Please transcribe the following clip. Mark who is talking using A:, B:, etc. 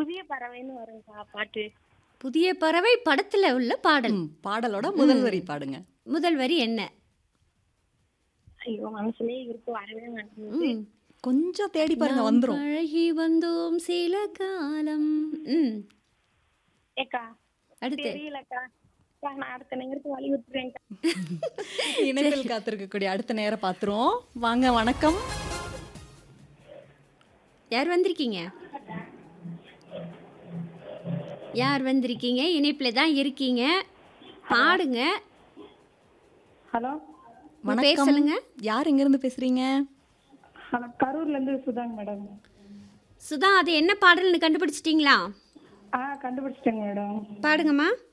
A: புதிய பறவைன்னு வருங்கக்கா பாட்டு
B: புதிய பறவை படத்துல உள்ள பாடல்
C: ம், பாடலோட முதல் வரி பாடுங்க
B: முதல் வரி என்ன
A: ஐயோ மனசுலயே இருக்கு வரவே மாட்டேங்குது
B: ம்.
C: கொஞ்சம் தேடி பாருங்க
B: நாம்
C: வந்துரும்
B: பழகி வந்தோம் சில காலம் ம்
A: ஏக்கா
B: அடுத்து
A: தெரியலக்கா அக்கா, நான் அடுத்த நேரத்துக்கு வழி விட்டுறேன்க்கா
C: இணைப்பில் காத்திருக்கக்கூடிய அடுத்த நேரம் பாத்துருவோம் வாங்க வணக்கம்
B: யார் வந்திருக்கீங்க யார் வந்திருக்கீங்க இணைப்பில் தான் இருக்கீங்க பாடுங்க
A: ஹலோ
B: உங்க பேர்
C: வணக்கம்
B: சொல்லுங்க
C: யார் எங்க இருந்து பேசுறீங்க
A: ஹலோ கரூர்ல இருந்து சுதாங்க மேடம்
B: சுதா அது என்ன பாடல்னு கண்டுபிடிச்சிட்டிங்களா
A: ஆ கண்டுபிடிச்சிட்டேங்க மேடம்
B: பாடுங்கம்மா